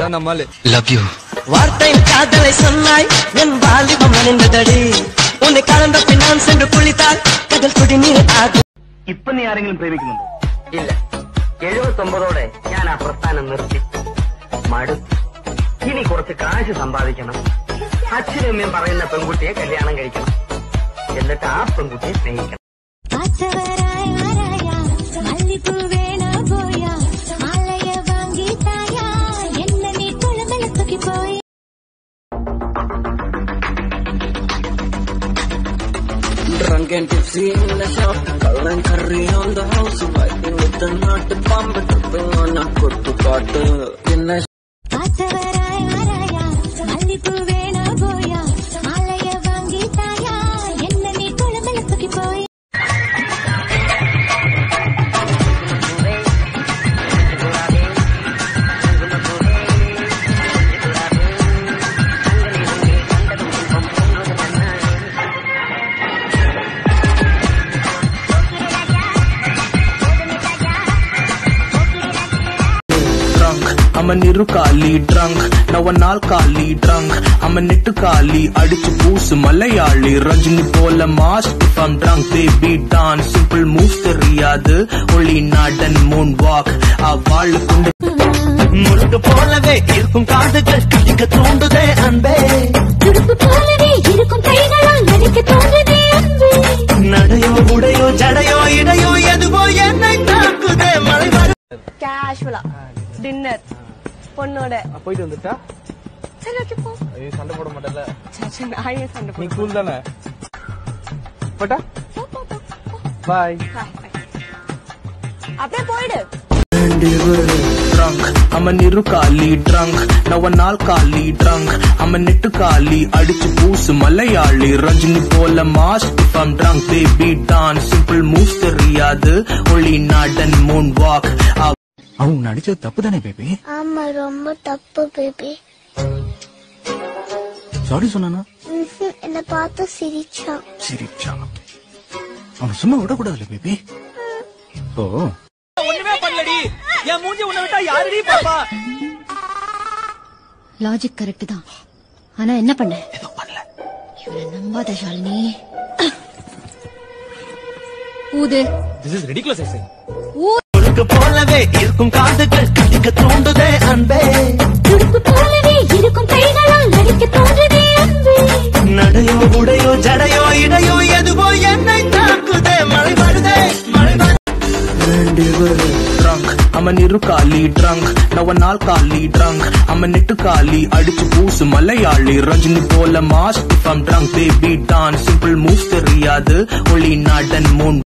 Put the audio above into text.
அதான் நம்மாலு love you வார்த்தையின் காதலை சொன்னாய் என் வாலிபம் அணிந்ததடி உன்னை கலந்த பின் நான் சென்று குளித்தால் கடல் குடிநீர் ஆகும் ഇപ്പൊ നീ ആരെങ്കിലും പ്രേമിക്കുന്നുണ്ടോ ഇല്ല എഴുപത്തൊമ്പതോടെ ഞാൻ ആ പ്രസ്ഥാനം നിർത്തി മടു ഇനി കുറച്ച് കാശ് സമ്പാദിക്കണം അച്ഛനും അമ്മയും പറയുന്ന പെൺകുട്ടിയെ കല്യാണം കഴിക്കണം എന്നിട്ട് ആ പെൺകുട്ടിയെ സ്നേഹിക്കണം பார்த்தவராய் வாராயா மல்லிப்பூ வேணா போயா மாலைய வாங்கி தாயா என்ன நீ குழம்புல தூக்கி போய் Drunk and tipsy in the shop, color and curry on the house, fighting with the nut bomb, tripping on a good பாட்டு என்ன பார்த்தவராய் வாராயா மல்லிப்பூ வேணா போயா மாலைய வாங்கி தாயா என்ன நீ குழம்புல தூக்கி போய் drunk. I'm a நிருக்காலி drunk. நான் ஒரு நாள் காலி drunk. I'm a நெட்டுக்காலி அடிச்சு பூசு மலையாளி ரஜினி போல mass if I'm drunk baby dance simple moves தெரியாது ஒளி நாடன் moon walk அவ்வாழ் கொண்டு முருகு போலவே இருக்கும் காதுகள் கடிக்க தூண்டுதே அன்பே துடுப்பு போலவே இருக்கும் கைகளால் நடிக்க தோன்றுதே அன்பே நடையோ உடையோ ஜடையோ இடையோ எதுவோ என்னை தாக்குதே மலை வரும் கேஷுவலா டின்னர் பொண்ணோட போயிட்டு வந்துட்டா சரி ஓகே போ ஐயோ சண்டை போட மாட்டல சரி, சரி, நான் ஏன் சண்டை நீ போடுறேன்? கூல் தானே போட்டா போ, போ, போ, போ. பாய் Bye, bye. அப்படியே போயிடு drunk. I'm a நிருக்காலி drunk. நான் ஒரு நாள் காலி drunk. I'm a நெட்டுக்காலி அடிச்சு பூசு மலையாளி ரஜினி போல mass if I'm drunk baby dance simple moves தெரியாது ஒளி நாடன் moon walk அவன் நடிச்சது தப்பு தானே பேபி ஆமா ரொம்ப தப்பு பேபி சாரி சொன்னானா என்ன பார்த்து சிரிச்சான் சிரிச்சா அவனை சும்மா விடக்கூடாதுல்ல பேபி ஓ ஒண்ணுமே பண்ணலடி என் மூஞ்சி உன்னை விட்டா யாருடி பாப்பா லாஜிக் கரெக்ட் தான் ஆனா என்ன பண்ண இவனை நம்பாத ஷாலினி ஊது திஸ் இஸ் ரெடிகுலஸ் ஐசே முழுக்கு போலவே இருக்கும் காதுகள் கடிக்க தூண்டுதே அன்பே துடுப்பு போலவே இருக்கும் கைகளால் நடிக்க தோன்றுதே அன்பே நடையோ உடையோ ஜடையோ இடையோ எதுவோ என்னை தாக்குதே மழை வருதே மழை drunk. I'm a நிருக்காலி drunk. நான் ஒரு நாள் காலி drunk. I'm a நெட்டுக்காலி அடிச்சு பூசு மலையாளி ரஜினி போல mass if I'm drunk baby dance simple moves தெரியாது ஒளி நாடன் moon